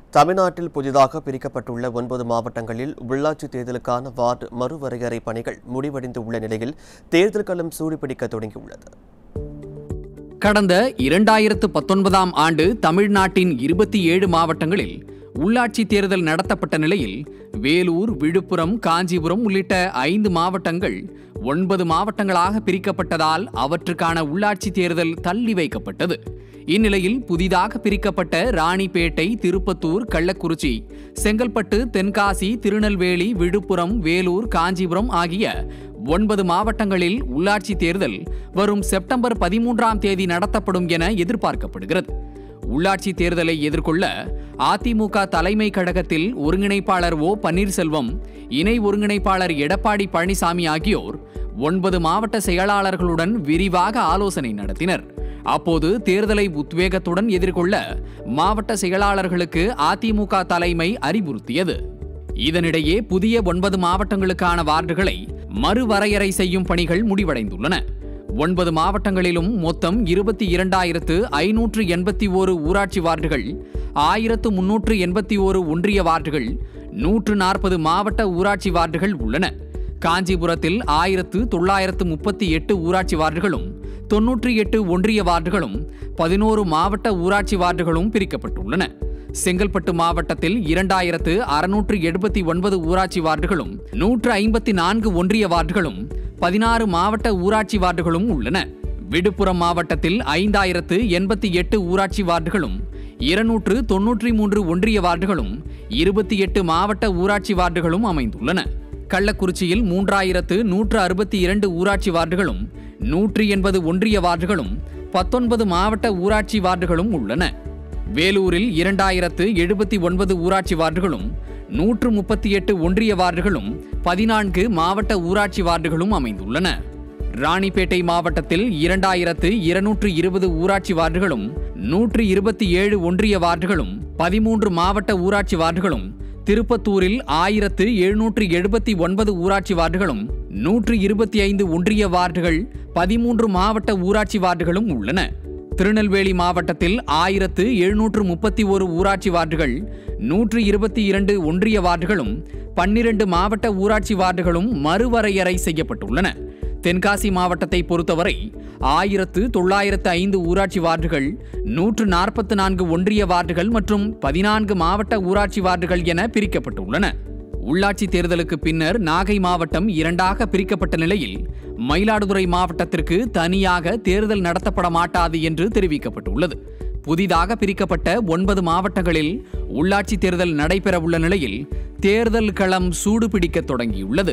தமிழ்நாட்டில் புதிதாக பிரிக்கப்பட்டுள்ள ஒன்பது மாவட்டங்களில் உள்ளாட்சி தேர்தலுக்கான வார்டு மறுவரையறை பணிகள் முடிவடைந்து உள்ள நிலையில் தேர்தல் களம் சூடுபிடிக்க தொடங்கியுள்ளது கடந்த இரண்டாயிரத்து பத்தொன்பதாம் ஆண்டு தமிழ்நாட்டின் இருபத்தி ஏழு மாவட்டங்களில் உள்ளாட்சி தேர்தல் நடத்தப்பட்ட நிலையில் வேலூர் விழுப்புரம் காஞ்சிபுரம் உள்ளிட்ட ஐந்து மாவட்டங்கள் ஒன்பது மாவட்டங்களாக பிரிக்கப்பட்டதால் அவற்றுக்கான உள்ளாட்சி தேர்தல் தள்ளி வைக்கப்பட்டது இந்நிலையில் புதிதாக பிரிக்கப்பட்ட ராணிப்பேட்டை திருப்பத்தூர் கள்ளக்குறிச்சி செங்கல்பட்டு தென்காசி திருநெல்வேலி விழுப்புரம் வேலூர் காஞ்சிபுரம் ஆகிய ஒன்பது மாவட்டங்களில் உள்ளாட்சி தேர்தல் வரும் செப்டம்பர் பதிமூன்றாம் தேதி நடத்தப்படும் என எதிர்பார்க்கப்படுகிறது உள்ளாட்சி தேர்தலை எதிர்கொள்ள அதிமுக தலைமை கழகத்தில் ஒருங்கிணைப்பாளர் ஓ பன்னீர்செல்வம் இணை ஒருங்கிணைப்பாளர் எடப்பாடி பழனிசாமி ஆகியோர் ஒன்பது மாவட்ட செயலாளர்களுடன் விரிவாக ஆலோசனை நடத்தினர் அப்போது தேர்தலை உத்வேகத்துடன் எதிர்கொள்ள மாவட்ட செயலாளர்களுக்கு அதிமுக தலைமை அறிவுறுத்தியது இதனிடையே புதிய ஒன்பது மாவட்டங்களுக்கான வார்டுகளை மறுவரையறை செய்யும் பணிகள் முடிவடைந்துள்ளன ஒன்பது மாவட்டங்களிலும் மொத்தம் இருபத்தி இரண்டாயிரத்து ஐநூற்று எண்பத்தி ஓரு ஊராட்சி வார்டுகள் ஆயிரத்து முன்னூற்று எண்பத்தி ஓரு ஒன்றிய வார்டுகள் நூற்று நாற்பது மாவட்ட ஊராட்சி வார்டுகள் உள்ளன காஞ்சிபுரத்தில் ஆயிரத்து தொள்ளாயிரத்து முப்பத்தி எட்டு ஊராட்சி வார்டுகளும் தொன்னூற்றி எட்டு ஒன்றிய வார்டுகளும் பதினோரு மாவட்ட ஊராட்சி வார்டுகளும் பிரிக்கப்பட்டுள்ளன செங்கல்பட்டு மாவட்டத்தில் இரண்டாயிரத்து அறுநூற்று எழுபத்தி ஒன்பது ஊராட்சி வார்டுகளும் நூற்று ஐம்பத்தி நான்கு ஒன்றிய வார்டுகளும் பதினாறு மாவட்ட ஊராட்சி வார்டுகளும் உள்ளன விழுப்புரம் மாவட்டத்தில் ஐந்தாயிரத்து எண்பத்தி எட்டு ஊராட்சி வார்டுகளும் இருநூற்று தொன்னூற்றி மூன்று ஒன்றிய வார்டுகளும் இருபத்தி எட்டு மாவட்ட ஊராட்சி வார்டுகளும் அமைந்துள்ளன கள்ளக்குறிச்சியில் மூன்றாயிரத்து நூற்று அறுபத்தி இரண்டு ஊராட்சி வார்டுகளும் நூற்றி எண்பது ஒன்றிய வார்டுகளும் பத்தொன்பது மாவட்ட ஊராட்சி வார்டுகளும் உள்ளன வேலூரில் இரண்டாயிரத்து எழுபத்தி ஒன்பது ஊராட்சி வார்டுகளும் நூற்று முப்பத்தி எட்டு ஒன்றிய வார்டுகளும் பதினான்கு மாவட்ட ஊராட்சி வார்டுகளும் அமைந்துள்ளன ராணிப்பேட்டை மாவட்டத்தில் இரண்டாயிரத்து இருநூற்று இருபது ஊராட்சி வார்டுகளும் நூற்று இருபத்தி ஏழு ஒன்றிய வார்டுகளும் பதிமூன்று மாவட்ட ஊராட்சி வார்டுகளும் திருப்பத்தூரில் ஆயிரத்து எழுநூற்று எழுபத்தி ஒன்பது ஊராட்சி வார்டுகளும் நூற்று இருபத்தி ஐந்து ஒன்றிய வார்டுகள் பதிமூன்று மாவட்ட ஊராட்சி வார்டுகளும் உள்ளன திருநெல்வேலி மாவட்டத்தில் ஆயிரத்து எழுநூற்று முப்பத்தி ஒரு ஊராட்சி வார்டுகள் நூற்று இருபத்தி இரண்டு ஒன்றிய வார்டுகளும் பன்னிரண்டு மாவட்ட ஊராட்சி வார்டுகளும் மறுவரையறை செய்யப்பட்டுள்ளன தென்காசி மாவட்டத்தை பொறுத்தவரை ஆயிரத்து தொள்ளாயிரத்து ஐந்து ஊராட்சி வார்டுகள் நூற்று நாற்பத்து நான்கு ஒன்றிய வார்டுகள் மற்றும் பதினான்கு மாவட்ட ஊராட்சி வார்டுகள் என பிரிக்கப்பட்டுள்ளன உள்ளாட்சி தேர்தலுக்கு பின்னர் நாகை மாவட்டம் இரண்டாக பிரிக்கப்பட்ட நிலையில் மயிலாடுதுறை மாவட்டத்திற்கு தனியாக தேர்தல் நடத்தப்பட மாட்டாது என்று தெரிவிக்கப்பட்டுள்ளது புதிதாக பிரிக்கப்பட்ட ஒன்பது மாவட்டங்களில் உள்ளாட்சி தேர்தல் நடைபெறவுள்ள நிலையில் தேர்தல் களம் சூடுபிடிக்க தொடங்கியுள்ளது